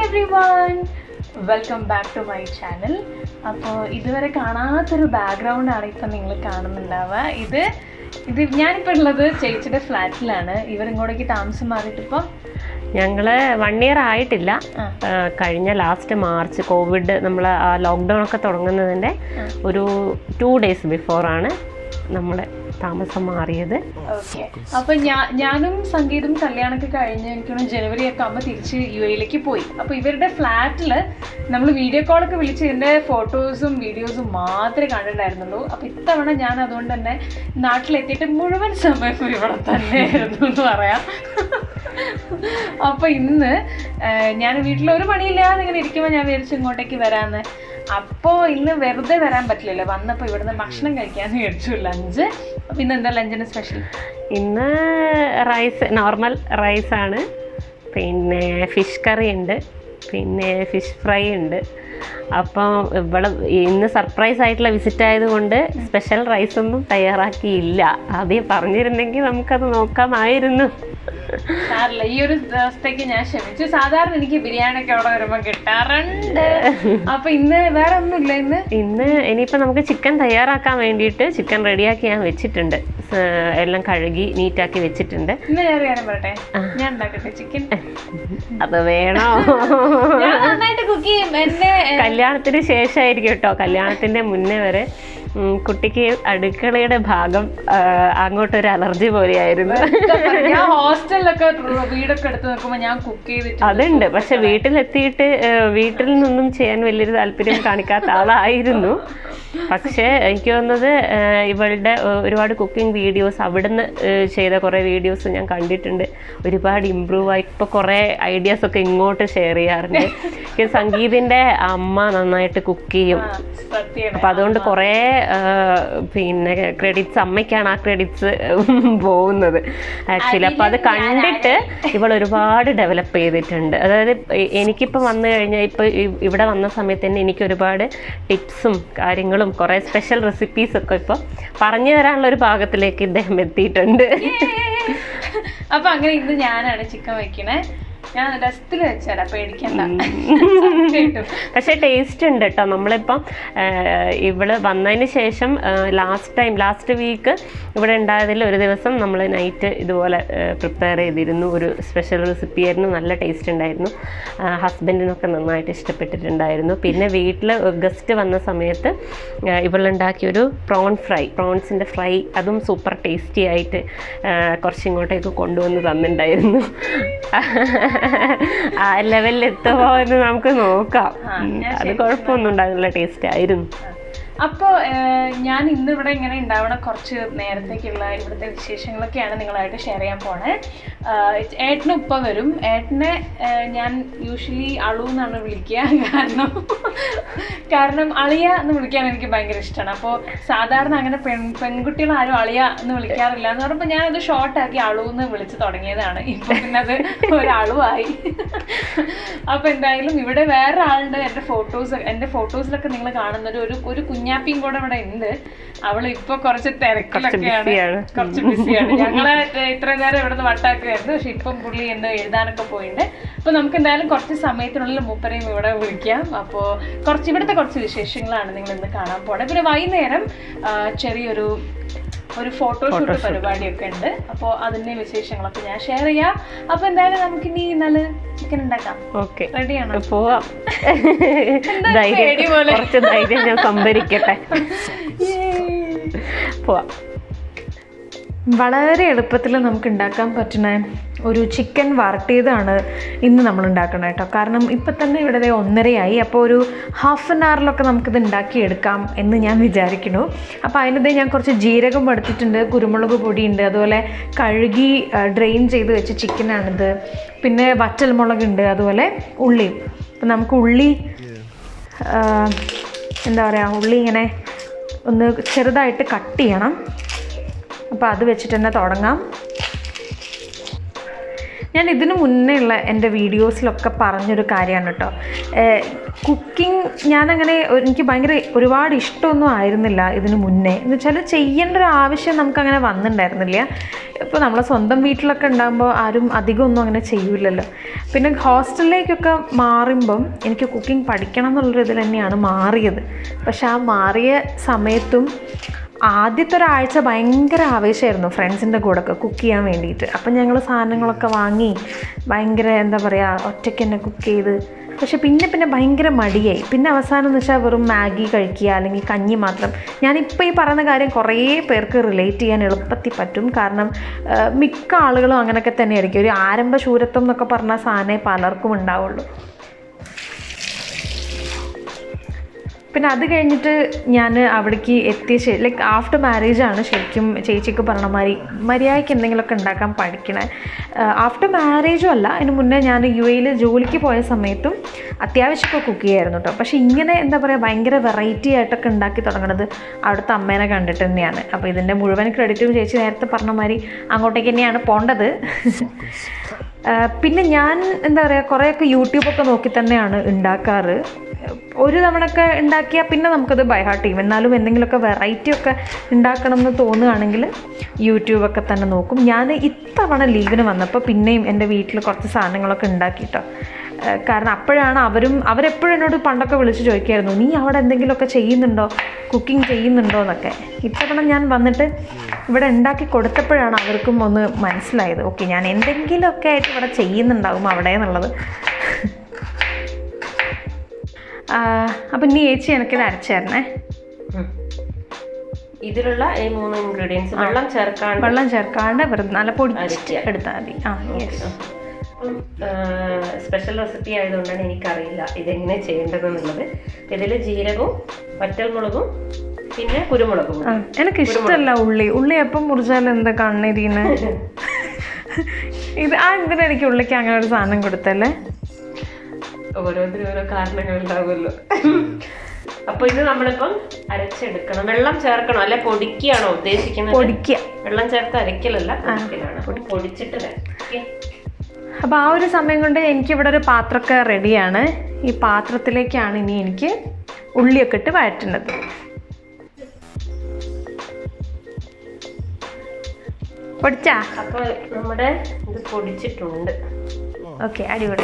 Every everyone welcome back to my channel അപ്പോൾ ഇതുവരെ കാണാത്തൊരു ബാക്ക്ഗ്രൗണ്ട് ആണ് ഇപ്പം നിങ്ങൾ കാണുന്നുണ്ടാവുക ഇത് ഇത് ഞാനിപ്പോൾ ഉള്ളത് ചേച്ചിയുടെ ഫ്ലാറ്റിലാണ് ഇവരിങ്ങോട്ടേക്ക് താമസം മാറിയിട്ട് ഇപ്പം ഞങ്ങൾ വൺ ഇയർ ആയിട്ടില്ല ആ. ആ, കഴിഞ്ഞ ലാസ്റ്റ് മാർച്ച് കോവിഡ് നമ്മൾ ആ ലോക്ക്ഡൗൺ ഒക്കെ തുടങ്ങുന്നതിൻ്റെ ഒരു ടു ഡേയ്സ് ബിഫോറാണ് നമ്മൾ താമസം മാറിയത് ഓക്കെ അപ്പൊ ഞാൻ ഞാനും സംഗീതം കല്യാണമൊക്കെ കഴിഞ്ഞ് എനിക്കൊന്ന് ജനുവരി ഒക്കെ ആകുമ്പോൾ തിരിച്ച് യു എയിലേക്ക് പോയി അപ്പൊ ഇവരുടെ ഫ്ലാറ്റിൽ നമ്മൾ വീഡിയോ കോളൊക്കെ വിളിച്ച് ഇതിന്റെ ഫോട്ടോസും വീഡിയോസും മാത്രമേ കണ്ടിട്ടുണ്ടായിരുന്നുള്ളൂ അപ്പൊ ഇത്തവണ ഞാൻ അതുകൊണ്ട് തന്നെ നാട്ടിലെത്തിയിട്ട് മുഴുവൻ സമയം ഇവിടെ തന്നെ ആയിരുന്നു എന്ന് പറയാം അപ്പൊ ഇന്ന് ഏഹ്, ഞാൻ വീട്ടിൽ ഒരു പണിയില്ലാതെ ഇങ്ങനെ ഇരിക്കുമ്പോൾ ഞാൻ വിചാരിച്ചു ഇങ്ങോട്ടേക്ക് വരാന്ന് അപ്പോ ഇന്ന് വെറുതെ വരാൻ പറ്റില്ലല്ലോ വന്നപ്പോൾ ഇവിടുന്ന് ഭക്ഷണം കഴിക്കാന്ന് വിചാരിച്ചു ലഞ്ച് അപ്പൊ ഇന്ന് എന്താ ലഞ്ചിന് സ്പെഷ്യൽ ഇന്ന് റൈസ് നോർമൽ റൈസാണ് പിന്നെ ഫിഷ് കറി ഉണ്ട് പിന്നെ ഫിഷ് ഫ്രൈ ഉണ്ട് അപ്പം ഇവിടെ ഇന്ന് സർപ്രൈസ് ആയിട്ടുള്ള വിസിറ്റ് ആയതുകൊണ്ട് സ്പെഷ്യൽ റൈസ് ഒന്നും തയ്യാറാക്കിയില്ല ആദ്യം പറഞ്ഞിരുന്നെങ്കിൽ നമുക്കത് നോക്കാമായിരുന്നു സാറില്ല ഈ ഒരു ദിവസത്തേക്ക് ഞാൻ ക്ഷമിച്ചു സാധാരണ എനിക്ക് ബിരിയാണി ഒക്കെ അവിടെ വരുമ്പോൾ കിട്ടാറുണ്ട് അപ്പൊ ഇന്ന് വേറെ ഒന്നുമില്ല ഇന്ന് ഇന്ന് ഇനിയിപ്പോൾ നമുക്ക് ചിക്കൻ തയ്യാറാക്കാൻ വേണ്ടിയിട്ട് ചിക്കൻ റെഡിയാക്കി ഞാൻ വെച്ചിട്ടുണ്ട് സ് എല്ലാം കഴുകി നീറ്റാക്കി വെച്ചിട്ടുണ്ട് ഇന്ന് ഞാൻ കാര്യം പറയട്ടെ ഞാൻ ഉണ്ടാക്കട്ടെ ചിക്കൻ അത് വേണോ ഞാൻ നന്നായിട്ട് കുക്ക് ചെയ്യും എന്നെ കല്യാണത്തിന് ശേഷമായിരിക്കും കേട്ടോ കല്യാണത്തിന്റെ മുന്നേ വരെ ഉം, കുട്ടിക്ക് അടുക്കളയുടെ ഭാഗം ആ, അങ്ങോട്ടൊരു അലർജി പോലെയായിരുന്നു ഞാൻ ഹോസ്റ്റലിലൊക്കെ വീടൊക്കെ എടുത്ത് നോക്കുമ്പോ ഞാൻ കുക്ക് ചെയ്തിട്ട് അതുണ്ട് പക്ഷെ വീട്ടിലെത്തിയിട്ട് ആ, വീട്ടിൽ നിന്നും ചെയ്യാൻ വലിയൊരു താല്പര്യം കാണിക്കാത്ത ആളായിരുന്നു പക്ഷേ എനിക്ക് തോന്നുന്നത് ആ, ഇവളുടെ ആ, ഒരുപാട് കുക്കിംഗ് വീഡിയോസ് അവിടുന്ന് ആ, ചെയ്ത കുറേ വീഡിയോസ് ഞാൻ കണ്ടിട്ടുണ്ട് ഒരുപാട് ഇമ്പ്രൂവ് ആയി ഇപ്പോൾ കുറേ ഐഡിയാസ് ഒക്കെ ഇങ്ങോട്ട് ഷെയർ ചെയ്യാറുണ്ട് ഈ സംഗീതിൻ്റെ അമ്മ നന്നായിട്ട് കുക്ക് ചെയ്യും സത്യം അപ്പം അതുകൊണ്ട് കുറേ ആ, പിന്നെ ക്രെഡിറ്റ്സ് അമ്മയ്ക്കാണ് ആ ക്രെഡിറ്റ്സ് പോകുന്നത് ആക്ച്വലി അപ്പം അത് കണ്ടിട്ട് ഇവൾ ഒരുപാട് ഡെവലപ്പ് ചെയ്തിട്ടുണ്ട് അതായത് എ- എനിക്കിപ്പോൾ വന്നു കഴിഞ്ഞാൽ ഇപ്പോൾ ഇവിടെ വന്ന സമയത്ത് തന്നെ എനിക്ക് ഒരുപാട് ടിപ്സും കാര്യങ്ങളും കുറേ സ്പെഷ്യൽ റെസിപ്പീസ് ഒക്കെ ഇപ്പോൾ പറഞ്ഞു തരാനുള്ള ഒരു ഭാഗത്തിലേക്ക് ഇദ്ദേഹം എത്തിയിട്ടുണ്ട് അപ്പൊ അങ്ങനെ ഇന്ന് ഞാനാണ് ചിക്കൻ വെക്കണേ ഞാൻ ഡസ്റ്റിൽ വെച്ചാലാ പേടിക്കണ്ട കേട്ടു പക്ഷേ ടേസ്റ്റ് ഉണ്ട് കേട്ടോ നമ്മളിപ്പം ആഹ്, ഇവള് വന്നതിന് ശേഷം ലാസ്റ്റ് ടൈം ലാസ്റ്റ് വീക്ക് ഇവിടെ ഉണ്ടായതിൽ ഒരു ദിവസം നമ്മൾ നൈറ്റ് ഇതുപോലെ പ്രിപ്പയർ ചെയ്തിരുന്നു ഒരു സ്പെഷ്യൽ റെസിപ്പി ആയിരുന്നു നല്ല ടേസ്റ്റ് ഉണ്ടായിരുന്നു ഹസ്ബൻഡിനൊക്കെ നന്നായിട്ട് ഇഷ്ടപ്പെട്ടിട്ടുണ്ടായിരുന്നു പിന്നെ വീട്ടിൽ ഗസ്റ്റ് വന്ന സമയത്ത് ആഹ്, ഇവളുണ്ടാക്കിയൊരു പ്രോൺ ഫ്രൈ പ്രോൺസിൻ്റെ ഫ്രൈ അതും സൂപ്പർ ടേസ്റ്റി ആയിട്ട് ആഹ്, കുറച്ച് ഇങ്ങോട്ടേക്ക് കൊണ്ടുവന്ന് തന്നിട്ടുണ്ടായിരുന്നു ആ ലെവലിൽ എത്തുമോ എന്ന് നമുക്ക് നോക്കാം ഉം, അത് കുഴപ്പമൊന്നും ഉണ്ടായിരുന്നില്ല ടേസ്റ്റ് ആയിരുന്നു അപ്പോൾ ഞാൻ ഇന്ന് ഇവിടെ ഇങ്ങനെ ഉണ്ടാവണ കുറച്ച് നേരത്തേക്കുള്ള ഇവിടുത്തെ വിശേഷങ്ങളൊക്കെയാണ് നിങ്ങളായിട്ട് ഷെയർ ചെയ്യാൻ പോണേ ആഹ് ഏട്ടന് ഉപ്പ വരും ഏട്ടനെ ആഹ് ഞാൻ യൂഷ്വലി അളു എന്നാണ് വിളിക്കുക കാരണം കാരണം അളിയ എന്ന് വിളിക്കാൻ എനിക്ക് ഭയങ്കര ഇഷ്ടമാണ് അപ്പോൾ സാധാരണ അങ്ങനെ പെൺ പെൺകുട്ടികൾ ആരും അളിയ എന്ന് വിളിക്കാറില്ല എന്ന് പറയുമ്പോൾ ഞാനത് ഷോർട്ടാക്കി അളു എന്ന് വിളിച്ച് തുടങ്ങിയതാണ് ഇപ്പൊ പിന്നെ അത് ഒരു അളുവായി അപ്പോൾ എന്തായാലും ഇവിടെ വേറെ ആളുണ്ട് എൻ്റെ ഫോട്ടോസ് എൻ്റെ ഫോട്ടോസിലൊക്കെ നിങ്ങൾ കാണുന്നത് ഒരു ഒരു കുഞ്ഞാപ്പിയും കൂടെ ഇവിടെ ഉണ്ട് അവൾ ഇപ്പൊ കുറച്ച് തിരക്കിലൊക്കെയാണ് ബിസിയാണ്. കുറച്ച് ബിസിയാണ് ഞങ്ങളെ ഇത്ര നേരം ഇവിടുന്ന് വട്ടാക്കുമായിരുന്നു പക്ഷെ ഇപ്പം പുള്ളി എന്തോ എഴുതാനൊക്കെ പോയിട്ടുണ്ട് അപ്പൊ നമുക്ക് എന്തായാലും കുറച്ച് സമയത്തിനുള്ളിൽ മൂപ്പരെയും ഇവിടെ വിളിക്കാം അപ്പോൾ കുറച്ച് ഇവിടുത്തെ കുറച്ച് വിശേഷങ്ങളാണ് നിങ്ങൾ ഇന്ന് കാണാൻ പോണത് പിന്നെ വൈകുന്നേരം ആ, ചെറിയൊരു ഒരു ഫോട്ടോഷൂട്ട് പരിപാടിയൊക്കെ ഉണ്ട് അപ്പോൾ അതിന്റെ വിശേഷങ്ങളൊക്കെ ഞാൻ ഷെയർ ചെയ്യാം അപ്പോൾ എന്തായാലും നമുക്കിനി നല്ല ചിക്കൻ ഉണ്ടാക്കാം ഓക്കെ റെഡിയാണോ പോവാം പേടി ധൈര്യം പോലെ. കുറച്ച് ധൈര്യം ഞാൻ സംഭരിക്കട്ടെ പോവാം വളരെ എളുപ്പത്തിൽ നമുക്ക് ഉണ്ടാക്കാൻ പറ്റുന്ന ഒരു ചിക്കൻ വരട്ടിയതാണ് ഇന്ന് നമ്മൾ ഉണ്ടാക്കണം കേട്ടോ കാരണം ഇപ്പം തന്നെ ഇവിടെ ദേ ഒന്നരയായി അപ്പോൾ ഒരു ഹാഫ് ആൻ അവറിലൊക്കെ നമുക്കിത് ഉണ്ടാക്കിയെടുക്കാം എന്ന് ഞാൻ വിചാരിക്കുന്നു അപ്പോൾ അതിനിടെ ഞാൻ കുറച്ച് ജീരകം എടുത്തിട്ടുണ്ട് കുരുമുളക് പൊടിയുണ്ട് അതുപോലെ കഴുകി ഡ്രെയിൻ ചെയ്ത് വെച്ച ചിക്കനാണിത് പിന്നെ വറ്റൽമുളകുണ്ട് അതുപോലെ ഉള്ളിയും അപ്പം നമുക്ക് ഉള്ളി ആ, എന്താ പറയുക ഉള്ളി ഇങ്ങനെ ഒന്ന് ചെറുതായിട്ട് കട്ട് ചെയ്യണം അപ്പോൾ അത് വെച്ചിട്ട് തന്നെ തുടങ്ങാം ഞാൻ ഇതിനു മുന്നേ ഉള്ള എൻ്റെ വീഡിയോസിലൊക്കെ പറഞ്ഞൊരു കാര്യമാണ് കേട്ടോ കുക്കിംഗ് ഞാനങ്ങനെ ഒരു- എനിക്ക് ഭയങ്കര ഒരുപാട് ഇഷ്ടമൊന്നും ആയിരുന്നില്ല ഇതിന് മുന്നേ എന്ന് വെച്ചാൽ ചെയ്യേണ്ട ഒരു ആവശ്യം നമുക്കങ്ങനെ വന്നിട്ടുണ്ടായിരുന്നില്ല ഇപ്പോൾ നമ്മളെ സ്വന്തം വീട്ടിലൊക്കെ ഉണ്ടാകുമ്പോൾ ആരും അധികം ഒന്നും അങ്ങനെ ചെയ്യൂലല്ലോ പിന്നെ ഹോസ്റ്റലിലേക്കൊക്കെ മാറുമ്പം എനിക്ക് കുക്കിംഗ് പഠിക്കണം എന്നുള്ളൊരു ഇതിൽ തന്നെയാണ് മാറിയത് പക്ഷെ ആ മാറിയ സമയത്തും ആദ്യത്തെ ഒരാഴ്ച ഭയങ്കര ആവേശമായിരുന്നു ഫ്രണ്ട്സിൻ്റെ കൂടെ ഒക്കെ കുക്ക് ചെയ്യാൻ വേണ്ടിയിട്ട് അപ്പം ഞങ്ങൾ സാധനങ്ങളൊക്കെ വാങ്ങി ഭയങ്കര എന്താ പറയുക ഒറ്റയ്ക്ക് തന്നെ കുക്ക് ചെയ്ത് പക്ഷെ പിന്നെ പിന്നെ ഭയങ്കര മടിയായി പിന്നെ അവസാനം എന്ന് വെച്ചാൽ വെറും മാഗി കഴിക്കുക അല്ലെങ്കിൽ കഞ്ഞി മാത്രം ഞാനിപ്പോൾ ഈ പറയുന്ന കാര്യം കുറേ പേർക്ക് റിലേറ്റ് ചെയ്യാൻ എളുപ്പത്തിൽ പറ്റും കാരണം ആ, മിക്ക ആളുകളും അങ്ങനെയൊക്കെ തന്നെയായിരിക്കും ഒരു ആരംഭ ശൂരത്വം എന്നൊക്കെ പറഞ്ഞ സാധനമേ പലർക്കും ഉണ്ടാവുള്ളൂ പിന്നെ അത് കഴിഞ്ഞിട്ട് ഞാൻ അവിടേക്ക് എത്തിയ ശരി ലൈക്ക് ആഫ്റ്റർ മാരേജ് ആണ് ശരിക്കും ചേച്ചിക്ക് പറഞ്ഞ മാതിരി മര്യാദയ്ക്ക് എന്തെങ്കിലുമൊക്കെ ഉണ്ടാക്കാൻ പഠിക്കണേ ആഫ്റ്റർ മാരേജും അല്ല അതിന് മുന്നേ ഞാൻ യു എയിൽ ജോലിക്ക് പോയ സമയത്തും അത്യാവശ്യമൊക്കെ കുക്ക് ചെയ്യായിരുന്നു കേട്ടോ പക്ഷേ ഇങ്ങനെ എന്താ പറയുക ഭയങ്കര വെറൈറ്റി ആയിട്ടൊക്കെ ഉണ്ടാക്കി തുടങ്ങുന്നത് അവിടുത്തെ അമ്മേനെ കണ്ടിട്ട് തന്നെയാണ് അപ്പോൾ ഇതിൻ്റെ മുഴുവൻ ക്രെഡിറ്റും ചേച്ചി നേരത്തെ പറഞ്ഞ മാതിരി അങ്ങോട്ടേക്ക് തന്നെയാണ് പോണ്ടത് ആ, പിന്നെ ഞാൻ എന്താ പറയുക കുറേയൊക്കെ യൂട്യൂബൊക്കെ നോക്കി തന്നെയാണ് ഉണ്ടാക്കാറ് ഒരു തവണയൊക്കെ ഉണ്ടാക്കിയാൽ പിന്നെ നമുക്കത് ബൈ ഹാർട്ട് ചെയ്യും എന്നാലും എന്തെങ്കിലുമൊക്കെ വെറൈറ്റി ഒക്കെ ഉണ്ടാക്കണം എന്ന് തോന്നുകയാണെങ്കിൽ യൂട്യൂബൊക്കെ തന്നെ നോക്കും ഞാൻ ഇത്തവണ ലീവിന് വന്നപ്പോൾ പിന്നെയും എൻ്റെ വീട്ടിൽ കുറച്ച് സാധനങ്ങളൊക്കെ ഉണ്ടാക്കിട്ടോ ഏഹ് കാരണം അപ്പോഴാണ് അവരും അവരെപ്പോഴും എന്നോട് പണ്ടൊക്കെ വിളിച്ച് ചോദിക്കുമായിരുന്നു നീ അവിടെ എന്തെങ്കിലുമൊക്കെ ചെയ്യുന്നുണ്ടോ കുക്കിംഗ് ചെയ്യുന്നുണ്ടോ എന്നൊക്കെ ഇത്തവണ ഞാൻ വന്നിട്ട് ഇവിടെ ഉണ്ടാക്കി കൊടുത്തപ്പോഴാണ് അവർക്കും ഒന്ന് മനസ്സിലായത് ഓക്കെ ഞാൻ എന്തെങ്കിലുമൊക്കെ ആയിട്ട് ഇവിടെ ചെയ്യുന്നുണ്ടാവും അവിടെ എന്നുള്ളത് അപ്പം ഇനി ചേച്ചി എനിക്കിത് അരച്ചു തരണേ ഉം. ഇതിലുള്ള ഈ മൂന്ന് ഇൻഗ്രീഡിയൻസ് വെള്ളം ചേർക്കാണ്ട് വെള്ളം ചേർക്കാണ്ട് വെറുതെ നല്ല പൊടിച്ച് അരക്കുക. എടുത്താൽ മതി ആ യെസ് സ്പെഷ്യൽ റെസിപ്പി ആയതുകൊണ്ടാണ് എനിക്കറിയില്ല ഇതെങ്ങനെ ചെയ്യേണ്ടതെന്നുള്ളത് ഇതിൽ ജീരകവും വറ്റൽമുളകും പിന്നെ കുരുമുളകും ആ എനിക്ക് ഇഷ്ടമല്ല ഉള്ളി ഉള്ളി എപ്പം മുറിച്ചാലും എന്താ കണ്ണിരിയുന്നെ ഇത് ആ എന്തിനാ എനിക്ക് ഉള്ളിക്ക് അങ്ങനെ ഒരു സാധനം കൊടുത്തല്ലേ ഓരോന്നിനും ഓരോ കാരണങ്ങൾ ഉണ്ടാവുമല്ലോ അപ്പൊ ഇത് നമ്മളിപ്പം അരച്ചെടുക്കണം വെള്ളം ചേർക്കണം അല്ലെ പൊടിക്കുകയാണോ ഉദ്ദേശിക്കുന്നത് പൊടിക്കുക വെള്ളം ചേർത്ത് അരക്കലല്ല പൊടിക്കലാണ് അപ്പം പൊടിച്ചിട്ട് വരാം ഓക്കെ അപ്പോൾ ആ ഒരു സമയം കൊണ്ട് എനിക്ക് ഇവിടെ ഒരു പാത്രമൊക്കെ റെഡിയാണ് ഈ പാത്രത്തിലേക്കാണ് ഇനി എനിക്ക് ഉള്ളിയൊക്കെ ഇട്ട് വഴറ്റുന്നത് പൊടിച്ചാ അപ്പൊ നമ്മുടെ ഇത് പൊടിച്ചിട്ടുണ്ട് ഓക്കെ അടിപൊളി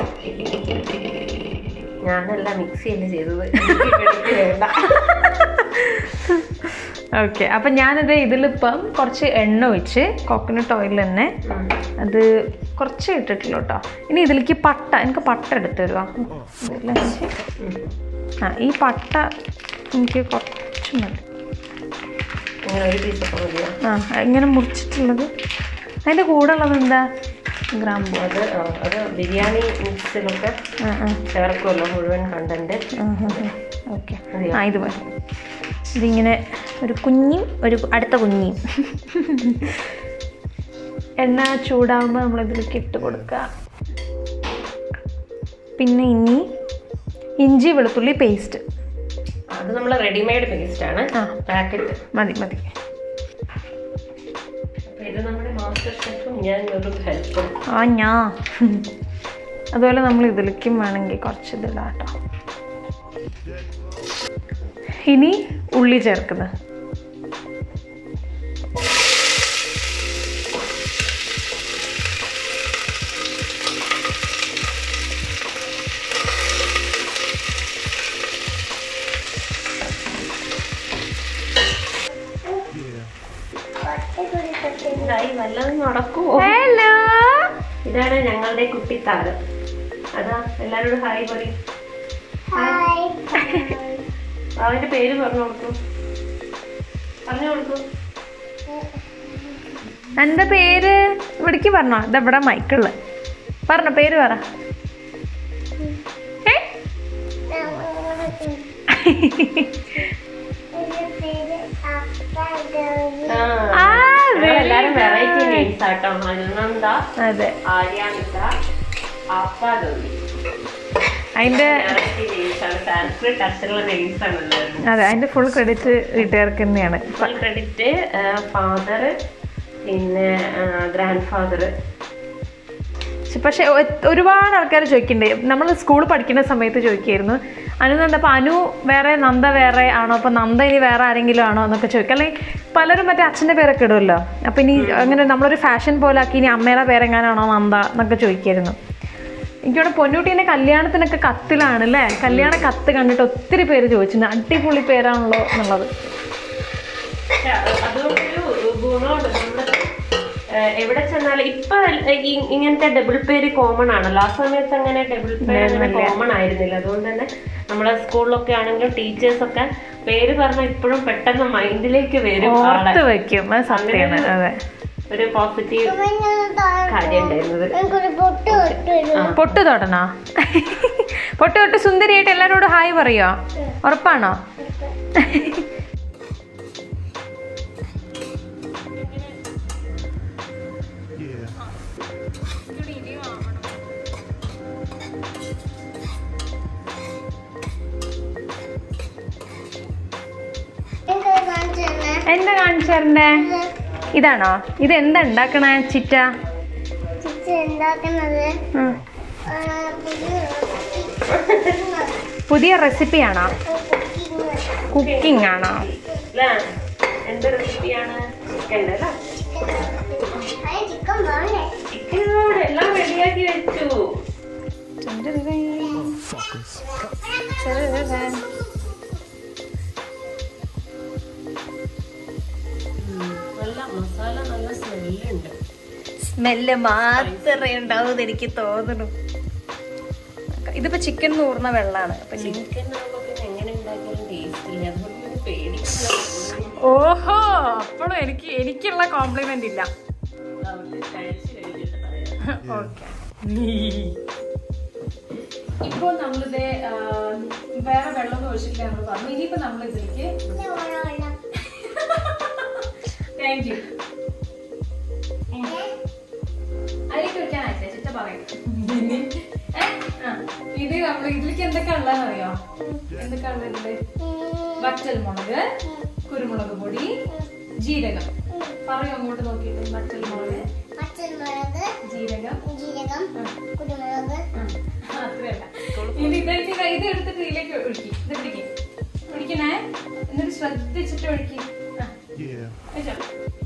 ഞാനല്ല മിക്സിയല്ലേ ചെയ്തത് എനിക്ക് credit വേണ്ട ഓക്കെ അപ്പം ഞാനിത് ഇതിലിപ്പം കുറച്ച് എണ്ണ ഒഴിച്ച് കോക്കനട്ട് ഓയിൽ തന്നെ അത് കുറച്ച് ഇട്ടിട്ടുള്ളൂ കേട്ടോ ഇനി ഇതിലേക്ക് പട്ട എനിക്ക് പട്ട എടുത്ത് തരുമോ ഇതിൽ വെച്ച്. ആ ഈ പട്ട എനിക്ക് കുറച്ച് മതി ഇങ്ങനെ ഒരു പീസൊക്കെ മതിയോ ആ ഇങ്ങനെ മുറിച്ചിട്ടുള്ളത് അതിൻ്റെ കൂടെ ഉള്ളത് എന്താ ഗ്രാമ്പു അത് ആ, അത് ബിരിയാണി മിക്സിലൊക്കെ ആ ആ ചേർക്കുമല്ലോ മുഴുവൻ കണ്ടന്റ് ഓക്കെ ആ ഇത് മതി ഇതിങ്ങനെ ഒരു കുഞ്ഞിയും ഒരു അടുത്ത കുഞ്ഞിയും എണ്ണ ചൂടാകുമ്പോൾ നമ്മൾ ഇതിലേക്ക് ഇട്ട് കൊടുക്കുക പിന്നെ ഇനി ഇഞ്ചി വെളുത്തുള്ളി പേസ്റ്റ് അത് നമ്മൾ റെഡിമെയ്ഡ് പേസ്റ്റ് ആണ് ആ. പാക്കറ്റ് മതി മതി അപ്പൊ ഇത് നമ്മുടെ മാസ്റ്റർ ഷെഫും ഞാൻ ഒരു ഹെൽപ്പും ആ ഞാ അതുപോലെ നമ്മൾ ഇതിലേക്കും വേണമെങ്കിൽ കുറച്ച് ഇതിടാം കേട്ടോ ഇനി ഉള്ളി ചേർക്കുന്നത് ഇതായി വല്ലതും നടക്കുമോ ഹലോ ഇതാണ് ഞങ്ങളുടെ കുട്ടി താരം അതാ എല്ലാരോടും ഹായ് പറയും അവന്റെ പേര് പറഞ്ഞു കൊടുക്കൂ പറഞ്ഞു കൊടുക്കൂ എൻ്റെ പേര് ഇവിടേക്ക് പറഞ്ഞോ ഇതെവിടെ മൈക്കുള്ള പറഞ്ഞോ പേര് പറ ഏ? ആ, very എല്ലാരും good. വെറൈറ്റി നെയിംസ് ആട്ടോ മരുന്നന്ത അതെ ആര്യാമിത അപ്പ ഗൗരി അതിൻ്റെ വെറൈറ്റി നെയിംസ് ആണ് സാൻസ്ക്രിറ്റ് അച്ഛനുള്ള നെയിംസ് ആണ് എല്ലാവരും അതെ അതിൻ്റെ ഫുൾ ക്രെഡിറ്റ് വീട്ടുകാർക്ക് തന്നെയാണ് ഫുൾ ക്രെഡിറ്റ് ഫാദർ പിന്നെ ഗ്രാൻഡ് ഫാദർ പക്ഷെ ഒ- ഒരുപാട് ആൾക്കാർ ചോദിക്കുന്നുണ്ട് നമ്മൾ സ്കൂൾ പഠിക്കുന്ന സമയത്ത് ചോദിക്കായിരുന്നു അനു നന്ദ അപ്പോൾ അനു വേറെ നന്ദ വേറെ ആണോ അപ്പോൾ നന്ദ ഇനി വേറെ ആരെങ്കിലും ആണോ എന്നൊക്കെ ചോദിക്കും അല്ലെങ്കിൽ പലരും മറ്റേ അച്ഛൻ്റെ പേരൊക്കെ ഇടുമല്ലോ അപ്പോൾ ഇനി അങ്ങനെ നമ്മളൊരു ഫാഷൻ പോലെ ആക്കി ഇനി അമ്മയുടെ പേരെങ്ങാനാണോ നന്ദ എന്നൊക്കെ ചോദിക്കായിരുന്നു എനിക്കോടെ പൊന്നൂട്ടീൻ്റെ കല്യാണത്തിനൊക്കെ കത്തിലാണ് അല്ലേ കല്യാണ കത്ത് കണ്ടിട്ട് ഒത്തിരി പേര് ചോദിച്ചിട്ടുണ്ട് അടിപൊളി പേരാണല്ലോ എന്നുള്ളത് പക്ഷെ അത് അതുകൊണ്ടൊരു ഗുണമുണ്ട് നമ്മള് ഏഹ് എവിടെ ചെന്നാലും ഇപ്പൊ ഈ- ഇങ്ങനത്തെ ഡബിൾ പേര് കോമൺ ആണല്ലോ ആ സമയത്ത് അങ്ങനെ ഡബിൾ പേര് കോമൺ ആയിരുന്നില്ല അതുകൊണ്ട് തന്നെ നമ്മളെ സ്കൂളിലൊക്കെ ആണെങ്കിലും ടീച്ചേഴ്സ് ഒക്കെ പേര് പറഞ്ഞാൽ ഇപ്പോഴും പെട്ടെന്ന് മൈൻഡിലേക്ക് വരും ആളെ ഓർത്ത് വെക്കും അത് സത്യമാണ് അതെ ഒരു പോസിറ്റീവ് കാര്യം ഉണ്ടായിരുന്നത് പൊട്ട് തൊടണോ പൊട്ട് തൊട്ട് സുന്ദരിയായിട്ട് എല്ലാവരോടും ഹായ് പറയോ ഉറപ്പാണോ എന്താ കാണിച്ചേരണ്ടേ ഇതാണോ ഇത് എന്താ ഉണ്ടാക്കണേ ചിറ്റ ഉണ്ടാക്കുന്നത് ഉം. പുതിയ റെസിപ്പിയാണോ കുക്കിംഗ് ആണോ അല്ലേ എന്ത് റെസിപ്പിയാണ് ചിക്കൻ അല്ലേ ചിക്കൻ വേണ്ടേ ചിക്കനോട് എല്ലാം റെഡിയാക്കി വെച്ചു നല്ല മസാല നല്ല സ്മെല്ലുണ്ട് സ്മെല്ല് മാത്രമേ ഉണ്ടാവും എനിക്ക് തോന്നുന്നു ഇതിപ്പോ ചിക്കൻ നൂർന്ന വെള്ളമാണ് അപ്പൊ നീ- ചിക്കൻ ആകുമ്പോ പിന്നെ എങ്ങനെ ഉണ്ടാക്കിയാലും ടേസ്റ്റ് ഇല്ല അതുകൊണ്ട് പിന്നെ പേടിക്കണം ഓഹോ അപ്പോഴും എനിക്ക് എനിക്കുള്ള കോംപ്ലിമെന്റ് ഇല്ല അവർക്ക് കഴിച്ച് കഴിഞ്ഞിട്ട് പറയാം ഓക്കെ ഇപ്പോൾ നമ്മളിത് ആ, വേറെ വെള്ളം ഒഴിച്ചിട്ടില്ല നമ്മൾ പറഞ്ഞു ഇനിയിപ്പോ നമ്മൾ ഇതിലേക്ക് താങ്ക് യു അതിലേക്ക് വെക്കാനായിട്ടില്ല ചിറ്റ പറയും ഏ? ആ. ഇത് നമ്മൾ ഇതിലേക്ക് എന്തൊക്കെ ഉള്ളതെന്ന് അറിയോ എന്തൊക്കെ ഉള്ളത് വറ്റൽ മുളക് കുരുമുളക് പൊടി ജീരകം പറയൂ അങ്ങോട്ട് നോക്കിയിട്ട് വറ്റൽ മുളക് പച്ചമുളക് ജീരകം ജീരകം കുരുമുളക് ആ, അത്രയല്ല ഇനി ഇതെനിക്ക് ഇത് എടുത്തിട്ട് ഇതിലേക്ക് ഒഴുക്കി ഇത് പിടിക്കും പിടിക്കണേ എന്നിട്ട് ശ്രദ്ധിച്ചിട്ട് ഒഴുക്കി ആ വെച്ചോ.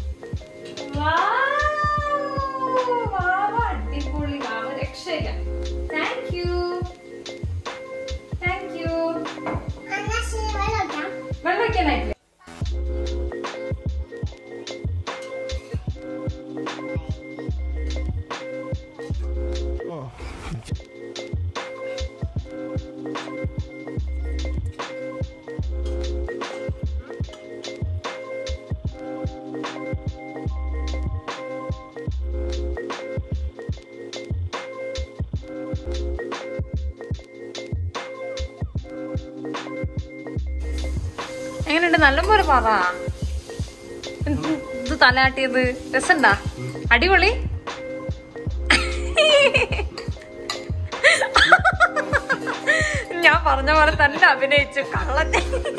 Wow! വാവ അടിപൊളി വാവ രക്ഷയില്ല താങ്ക് യു താങ്ക് യു എന്നാ ശരി വെള്ളം ഒഴിക്കാം വെള്ളം വയ്ക്കാനായിട്ടില്ല എങ്ങനെയുണ്ട് നല്ലപോലെ പറ എന്ത് ഇത് തലയാട്ടിയത് രസണ്ടാ അടിപൊളി ഞാൻ പറഞ്ഞ പോലെ തന്നെ അഭിനയിച്ചു കള്ളൻ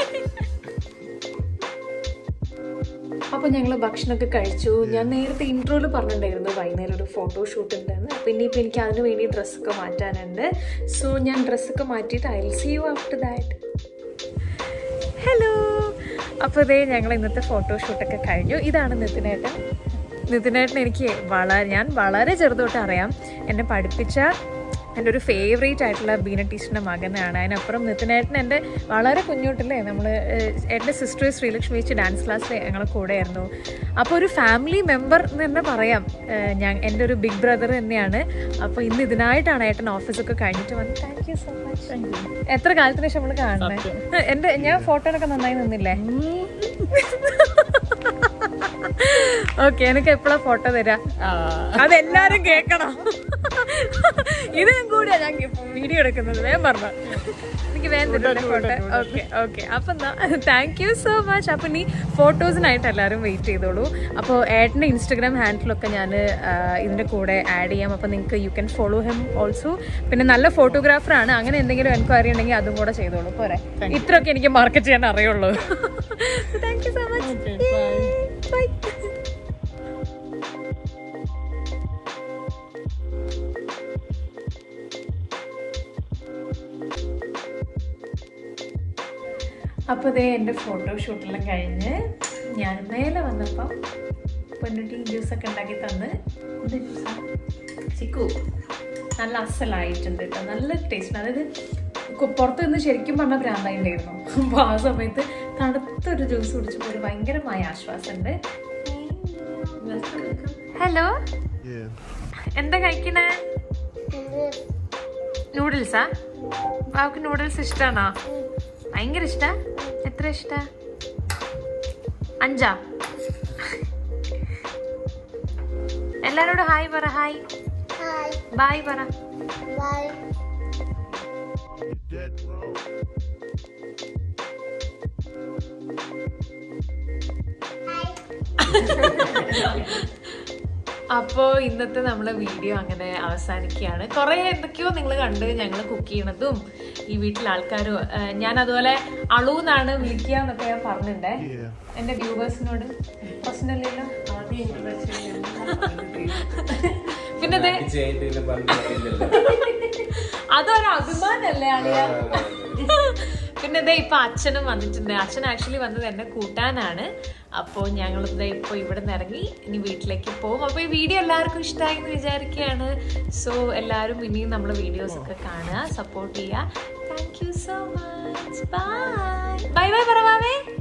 അപ്പൊ ഞങ്ങൾ ഭക്ഷണമൊക്കെ കഴിച്ചു ഞാൻ നേരത്തെ ഇൻട്രോയിൽ പറഞ്ഞിട്ടുണ്ടായിരുന്നു വൈകുന്നേരം ഒരു ഫോട്ടോ ഷൂട്ട് ഉണ്ടെന്ന് അപ്പൊ ഇനിയിപ്പോൾ എനിക്ക് അതിന് വേണ്ടി ഡ്രസ്സൊക്കെ മാറ്റാനുണ്ട് സോ ഞാൻ ഡ്രസ്സൊക്കെ മാറ്റിയിട്ട് I see you after that hello അപ്പോൾ ഇതേ ഞങ്ങൾ ഇന്നത്തെ ഫോട്ടോഷൂട്ടൊക്കെ കഴിഞ്ഞു ഇതാണ് നിതിനേട്ടൻ നിതിനേട്ടൻ എനിക്ക് വളരെ ഞാൻ വളരെ ചെറുതോട്ട് അറിയാം എന്നെ പഠിപ്പിച്ച എൻ്റെ ഒരു ഫേവറേറ്റ് ആയിട്ടുള്ള ബീന ടീച്ചറിൻ്റെ മകനാണ് അതിനപ്പുറം നിതിനേട്ടൻ എൻ്റെ വളരെ കുഞ്ഞോട്ടില്ലേ നമ്മൾ എൻ്റെ സിസ്റ്റർ ശ്രീലക്ഷ്മി ചേച്ചി ഡാൻസ് ക്ലാസ്സിൽ ഞങ്ങൾ കൂടെയായിരുന്നു അപ്പോൾ ഒരു ഫാമിലി മെമ്പർ എന്ന് തന്നെ പറയാം ഏഹ് ഞാൻ എൻ്റെ ഒരു ബിഗ് ബ്രദർ തന്നെയാണ് അപ്പോൾ ഇന്ന് ഇതിനായിട്ടാണ് ഏട്ടൻ ഓഫീസൊക്കെ കഴിഞ്ഞിട്ട് വന്ന് താങ്ക് യു സോ മച്ച് എത്ര കാലത്തിന് ശേഷം നമ്മൾ കാണുന്നത് എൻ്റെ ഞാൻ ഫോട്ടോയിലൊക്കെ നന്നായി നിന്നില്ലേ ഓക്കെ എനിക്ക് എപ്പോഴാ ഫോട്ടോ തരാ അതെല്ലാരും കേക്കണം ഇതിനും കൂടിയാ ഞാൻ വീഡിയോ എടുക്കുന്നത് വേഗം പറഞ്ഞു എനിക്ക് വേഗം തരുമല്ലേ ഫോട്ടോ ഓക്കെ ഓക്കെ അപ്പം എന്നാ താങ്ക് യു സോ മച്ച് അപ്പം നീ ഫോട്ടോസിനായിട്ട് എല്ലാവരും വെയിറ്റ് ചെയ്തോളൂ അപ്പോൾ ഏട്ടൻ്റെ ഇൻസ്റ്റഗ്രാം ഹാൻഡിലൊക്കെ ഞാൻ ഇതിൻ്റെ കൂടെ ആഡ് ചെയ്യാം അപ്പോൾ നിങ്ങൾക്ക് you can follow him also പിന്നെ നല്ല ഫോട്ടോഗ്രാഫറാണ് അങ്ങനെ എന്തെങ്കിലും എൻക്വയറി ഉണ്ടെങ്കിൽ അതും കൂടെ ചെയ്തോളൂ പോരെ ഇത്രയൊക്കെ എനിക്ക് മാർക്കറ്റ് ചെയ്യാൻ അറിയുള്ളൂ thank you so much bye അപ്പോൾ ഇതേ എൻ്റെ ഫോട്ടോഷൂട്ടെല്ലാം കഴിഞ്ഞ് ഞാൻ മേലെ വന്നപ്പം പൊന്നുട്ടി ജ്യൂസൊക്കെ ഉണ്ടാക്കി തന്ന് എന്ത് ജ്യൂസാ ചിക്കു നല്ല അസലായിട്ടുണ്ട് കേട്ടോ നല്ല ടേസ്റ്റ് അതായത് കു- പുറത്ത് നിന്ന് ശരിക്കും പറഞ്ഞാൽ ഭ്രാന്തായിട്ടുണ്ടായിരുന്നു അപ്പോൾ ആ സമയത്ത് തണുത്തൊരു ജ്യൂസ് കുടിച്ചപ്പോൾ ഒരു ഭയങ്കരമായ ആശ്വാസമുണ്ട് ഹലോ എന്താ കഴിക്കണേ നൂഡിൽസാ ബാബുക്ക് നൂഡിൽസ് ഇഷ്ടമാണോ ഭയങ്കര ഇഷ്ടാ എത്ര ഇഷ്ടാ അഞ്ചാ എല്ലാരോടും ഹായ് പറ ഹായ് ഹായ് ബായ് പറ ബൈ അപ്പോൾ ഇന്നത്തെ നമ്മളെ വീഡിയോ അങ്ങനെ അവസാനിക്കുകയാണ് കുറേ എന്തൊക്കെയോ നിങ്ങൾ കണ്ട് ഞങ്ങൾ കുക്ക് ചെയ്യണതും ഈ വീട്ടിലെ ആൾക്കാരും ഞാൻ അതുപോലെ അളു എന്നാണ് വിളിക്കുക എന്നൊക്കെ ഞാൻ പറഞ്ഞിട്ടുണ്ടേ എൻ്റെ വ്യൂവേഴ്സിനോട് പ്രശ്നമില്ലല്ലോ പിന്നെ ദേ അതൊരു അഭിമാനല്ലേ അളിയ പിന്നെ ദേ ഇപ്പൊ അച്ഛനും വന്നിട്ടുണ്ട് അച്ഛൻ ആക്ച്വലി വന്നത് എന്നെ കൂട്ടാനാണ് അപ്പോൾ ഞങ്ങൾ ദേ ഇപ്പോൾ ഇവിടെ നിന്ന് ഇറങ്ങി ഇനി വീട്ടിലേക്ക് പോകും അപ്പോൾ ഈ വീഡിയോ എല്ലാവർക്കും ഇഷ്ടമായി എന്ന് വിചാരിക്കുകയാണ് സോ എല്ലാവരും ഇനിയും നമ്മുടെ വീഡിയോസ് ഒക്കെ കാണുക സപ്പോർട്ട് ചെയ്യുക thank you so much bye bye bye പറവാവേ